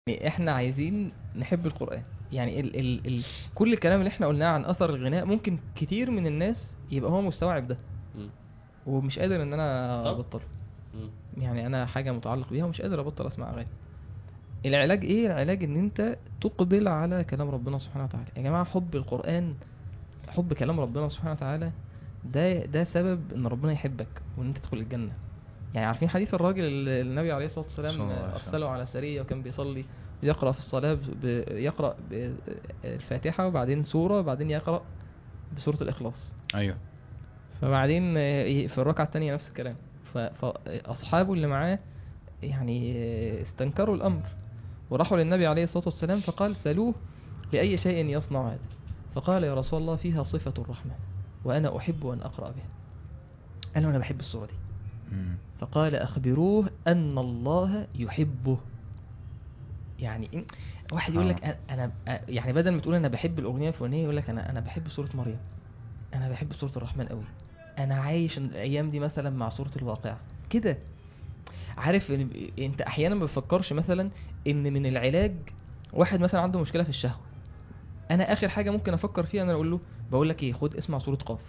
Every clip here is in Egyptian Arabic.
يعني احنا عايزين نحب القرآن يعني ال ال ال كل الكلام اللي احنا قلناه عن اثر الغناء ممكن كتير من الناس يبقى هو مستوعب ده مم. ومش قادر ان انا طب. ابطله مم. يعني انا حاجه متعلق بيها ومش قادر ابطل اسمع اغاني العلاج ايه العلاج ان انت تقبل على كلام ربنا سبحانه وتعالى يا جماعه حب القران حب كلام ربنا سبحانه وتعالى ده ده سبب ان ربنا يحبك وان انت تدخل الجنه يعني عارفين حديث الراجل اللي النبي عليه الصلاه صلى والسلام الله عليه وسلم. ارسله على سريه وكان بيصلي يقرا في الصلاه ب... يقرا ب... الفاتحه وبعدين سوره وبعدين يقرا بسوره الاخلاص ايوه فبعدين آه، في الركعة التانية نفس الكلام ف- فأصحابه اللي معاه يعني آه، استنكروا الأمر وراحوا للنبي عليه الصلاة والسلام فقال سألوه لأي شيء يصنع هذا فقال يا رسول الله فيها صفة الرحمن وأنا أحب أن أقرأ بها قال له أنا بحب السورة دي مم. فقال أخبروه أن الله يحبه يعني إن واحد يقول لك آه. أنا- أنا يعني بدل ما تقول أنا بحب الأغنية الفلانية يقول لك أنا أنا بحب سورة مريم أنا بحب سورة الرحمن قوي أنا عايش الأيام دي مثلا مع سورة الواقعة كده عارف إن- أنت أحيانا ما بتفكرش مثلا إن من العلاج واحد مثلا عنده مشكلة في الشهوة أنا آخر حاجة ممكن أفكر فيها أنا أقول له بقول لك إيه خد اسمع سورة قاف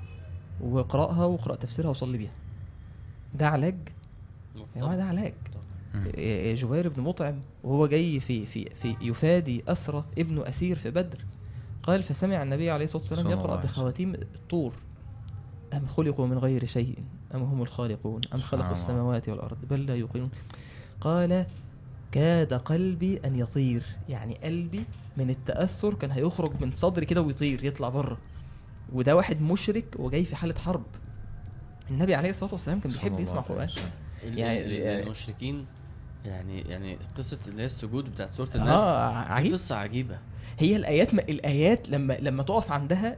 واقرأها واقرأ تفسيرها وصلي بيها ده علاج يا جماعه ده علاج مم. إيه، جبير بن مطعم وهو جاي في في في يفادي أسرى ابن أسير في بدر قال فسمع النبي عليه الصلاة والسلام صلى الله يقرأ عليه وسلم. بخواتيم الطور أم خلقوا من غير شيء أم هم الخالقون أم سبحان خلقوا الله. السماوات والأرض بل لا يوقنون قال كاد قلبي أن يطير يعني قلبي من التأثر كان هيخرج من صدري كده ويطير يطلع بره وده واحد مشرك وجاي في حالة حرب النبي عليه الصلاة والسلام كان صلى بيحب الله يسمع عليه قرآن وسلم. ال- يعني- ال- يعني- المشركين يعني يعني قصة اللي هي السجود بتاعت سورة النمل اه دي عجيب قصة عجيبة هي الايات ما الايات لما لما تقف عندها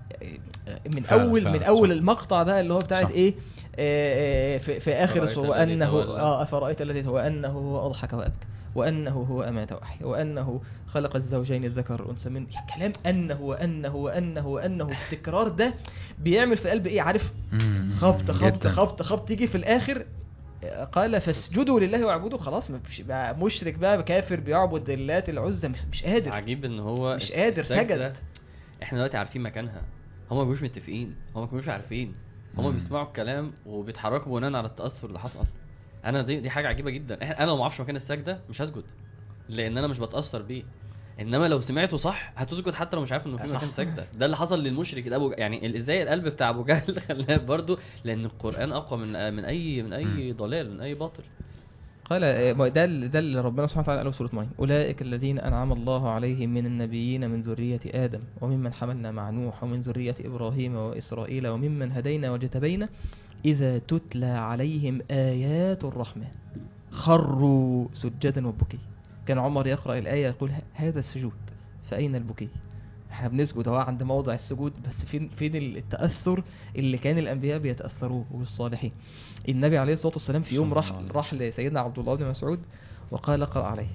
آه، من فعلا، اول من فعلا، اول صح. المقطع بقى اللي هو بتاعت صح. ايه آه، آه، في, في اخر أفرأيت السورة الذي وانه تولى. اه افرايت الذي تولى وانه هو اضحك وابكى وانه هو امات واحيا وانه خلق الزوجين الذكر والانثى من كلام انه وانه وانه وانه التكرار ده بيعمل في قلب ايه عارف مم. خبط خبط جداً. خبط خبط تيجي في الاخر آه، قال فاسجدوا لله واعبدوا خلاص ما فيش بقى مشرك بقى كافر بيعبد اللات العزى مش مش قادر عجيب ان هو مش قادر، السجدة سجد. احنا دلوقتي عارفين مكانها هما ما كانوش متفقين هما ما كانوش عارفين هما مم. بيسمعوا الكلام وبيتحركوا بناء على التأثر اللي حصل انا دي دي حاجة عجيبة جدا احنا انا لو ما اعرفش مكان السجدة مش هسجد لان انا مش بتأثر بيه انما لو سمعته صح هتسجد حتى لو مش عارف انه في صح. مكان سجده ده اللي حصل للمشرك ده ابو يعني ال- ازاي القلب بتاع ابو جهل خلاه برضه لان القران اقوى من من اي من اي مم. ضلال من اي باطل قال آه، ما ده ال- ده اللي ربنا سبحانه وتعالى قاله في سوره مريم اولئك الذين انعم الله عليهم من النبيين من ذريه ادم وممن حملنا مع نوح ومن ذريه ابراهيم واسرائيل وممن هدينا واجتبينا اذا تتلى عليهم ايات الرحمن خروا سجدا وبكي كان عمر يقرا الايه يقول ه- هذا السجود فاين البكي احنا بنسجد اهو عند موضع السجود بس فين فين التاثر اللي كان الانبياء بيتاثروه والصالحين النبي عليه الصلاه والسلام في يوم صلى راح الله عليه راح لسيدنا عبد الله بن مسعود وقال اقرا عليه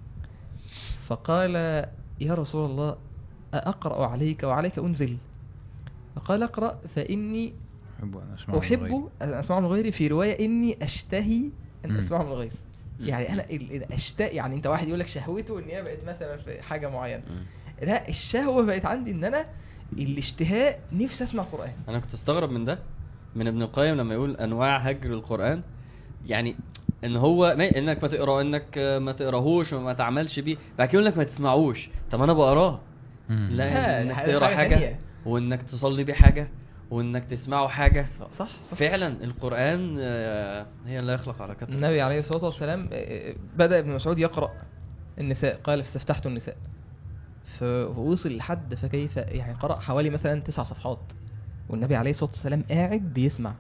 فقال يا رسول الله أقرأ عليك وعليك أنزل فقال اقرأ فإني احب ان اسمع من غيري. أحب أن أسمع من غيري في رواية إني أشتهي أن مم. أسمع من غيري مم. يعني أنا ال- ال- أشتاق يعني أنت واحد يقول لك شهوته إن هي بقت مثلا في حاجة معينة مم. لا الشهوة بقت عندي إن أنا الاشتهاء نفسي أسمع قرآن انا كنت استغرب من ده من ابن القيم لما يقول انواع هجر القران يعني ان هو ما انك ما تقرا انك ما تقراهوش وما تعملش بيه بعد كده يقول لك ما تسمعوش طب انا بقراه مم. لا لا، انك حاجة- تقرا حاجة حاجه تانية. وانك تصلي بيه حاجه وانك تسمعه حاجه صح صح فعلا القران آه، هي لا يخلق على كثره النبي عليه الصلاة والسلام آه، بدأ ابن مسعود يقرأ النساء قال فاستفتحت النساء فوصل لحد فكيف يعني قرأ حوالي مثلا تسع صفحات والنبي عليه الصلاة والسلام قاعد بيسمع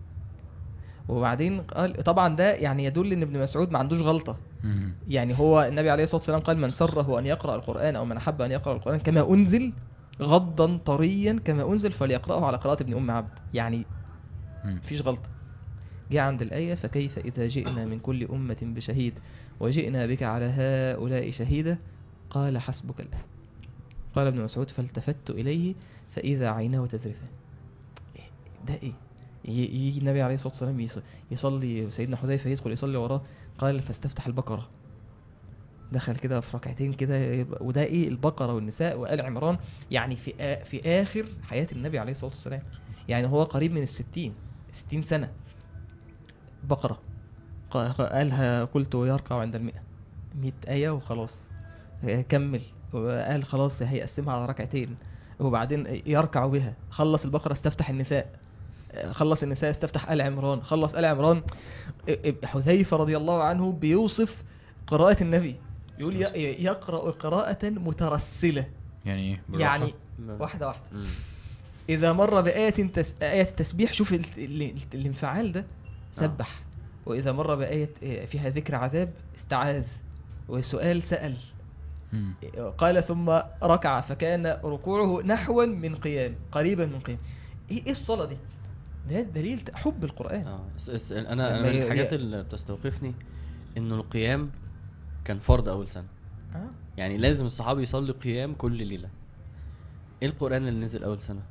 وبعدين قال طبعا ده يعني يدل ان ابن مسعود ما عندوش غلطة مم. يعني هو النبي عليه الصلاة والسلام قال من سره أن يقرأ القرآن أو من أحب أن يقرأ القرآن كما أنزل غضا طريا كما أنزل فليقرأه على قراءة ابن أم عبد يعني مم. مفيش غلطة جه عند الآية فكيف إذا جئنا من كل أمة بشهيد وجئنا بك على هؤلاء شهيدا قال حسبك الله قال ابن مسعود فالتفت إليه فإذا عيناه تذرفان إيه ده إيه ي- يجي النبي عليه الصلاة والسلام يص- يصلي سيدنا حذيفة يدخل يصلي وراه قال فاستفتح البقرة دخل كده في ركعتين كده يبقى- وده ايه البقره والنساء وال عمران يعني في آ- في اخر حياه النبي عليه الصلاه والسلام يعني هو قريب من الستين ستين سنه بقره ق- ق- قالها قلت يركع عند المئة مئة آية وخلاص آه، كمل وقال خلاص هيقسمها على ركعتين وبعدين يركع بها خلص البقرة استفتح النساء آه، خلص النساء استفتح آل عمران خلص آل عمران آه، آه، حذيفة رضي الله عنه بيوصف قراءة النبي يقول ي- يقرأ قراءة مترسلة يعني ايه بالراحة؟ يعني نعم. واحدة واحدة مم. إذا مر بآية تس... آية التسبيح شوف ال... ال... الانفعال ده سبح وإذا مر بآية آه، فيها ذكر عذاب استعاذ وسؤال سأل مم. قال ثم ركع فكان ركوعه نحوا من قيام قريبا من قيام ايه إيه الصلاة دي ده دليل حب القرآن اه س- س- انا انا لما من ي- الحاجات ي- اللي بتستوقفني انه القيام كان فرض اول سنه آه. يعني لازم الصحابي يصلي قيام كل ليله ايه القران اللي نزل اول سنه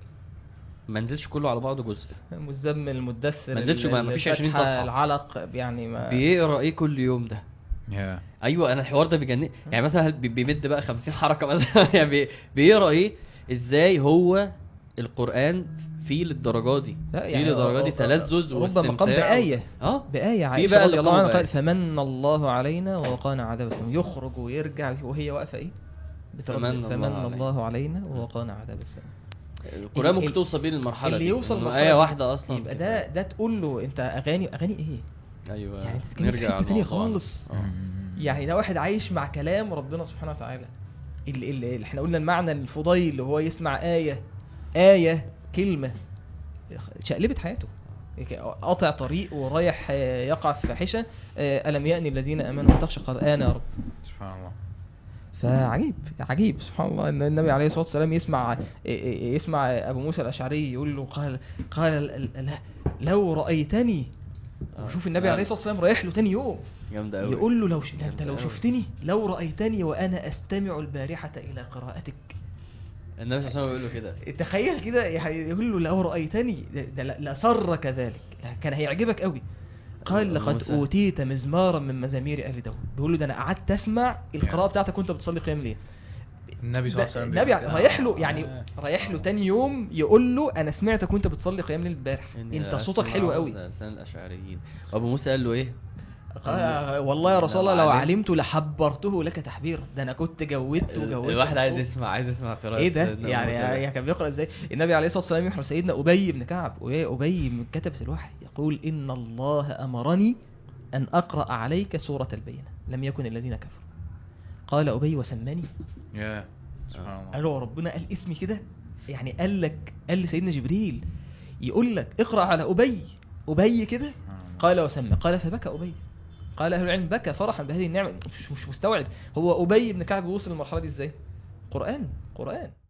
ما نزلش كله على بعضه جزء مزمل المدثر ما نزلش ما- ما فيش 20 الفتحة، صفحة. العلق يعني ما بيقرا ايه كل يوم ده يا ايوه انا الحوار ده بيجنن يعني مثلا بي- بيمد بقى 50 حركه مثلا يعني بي- بيقرا ايه ازاي هو القران فيه للدرجه دي لا فيه يعني للدرجه دي رب- تلذذ ربما قام واستمتاع بآية اه بآية في عائشة بقى رضي اللي الله قاموا عنها بآية. قال فمن الله علينا ووقانا عذاب السم يخرج ويرجع وهي واقفة ايه بتردد فمن الله فمن علينا. الله علينا ووقانا عذاب السم القران ال- ممكن ال- توصل بيه للمرحله اللي دي يوصل إنه للمرحلة ايه دي واحده اصلا يبقى ده ده تقول له انت اغاني اغاني ايه ايوه يعني بتتكلم في نرجع حتة على تانية موضوعنا. خالص. آه. يعني ده واحد عايش مع كلام ربنا سبحانه وتعالى اللي, اللي, اللي احنا قلنا المعنى الفضيل اللي هو يسمع آية آية كلمة شقلبت حياته قاطع طريق ورايح آه، يقع في فاحشة آه، ألم يأني الذين آمنوا أن تخشى قرآن يا رب سبحان الله فعجيب عجيب سبحان الله ان النبي عليه الصلاه والسلام يسمع يسمع ابو موسى الاشعري يقول له قال قال ال- ال- لو رايتني آه. وشوف النبي لا. عليه الصلاه والسلام رايح له تاني يوم جامده قوي يقول له لو ش... ده انت جامدة لو أوي. شفتني لو رايتني وانا استمع البارحه الى قراءتك النبي صلى الله عليه وسلم بيقول له كده تخيل كده يعني يقول له لو رايتني ده- ده ل- لسرك ذلك كان هيعجبك قوي قال أبو لقد موسى. اوتيت مزمارا من مزامير ال داود بيقول له ده انا قعدت اسمع القراءه يعني. بتاعتك وانت بتصلي قيام ليل النبي صلى الله عليه وسلم النبي بيقول كده. رايح له يعني آه. رايح له تاني يوم يقول له انا سمعتك وانت بتصلي قيام ليل امبارح إني انت لا صوتك أسمع حلو قوي لسان الاشعريين ابو موسى قال له ايه قال والله يا رسول الله لو علمت- علمت لحبرته لك تحبيرا ده انا كنت جودت وجودت الواحد عايز الصوت. يسمع عايز يسمع قراءة ايه ده سيدنا يعني, موسى. يعني كان بيقرا ازاي النبي عليه الصلاه والسلام يحرم سيدنا ابي بن كعب وإيه ابي من كتبه الوحي يقول ان الله امرني ان اقرا عليك سوره البينه لم يكن الذين كفروا قال ابي وسماني يا سبحان الله قال له ربنا قال اسمي كده يعني قال لك قال لسيدنا جبريل يقول لك اقرا على ابي ابي كده سبحان الله. قال وسمى قال فبكى ابي قال اهل العلم بكى فرحا بهذه النعمه مش, مش مستوعب هو ابي بن كعب وصل للمرحله دي ازاي قران قران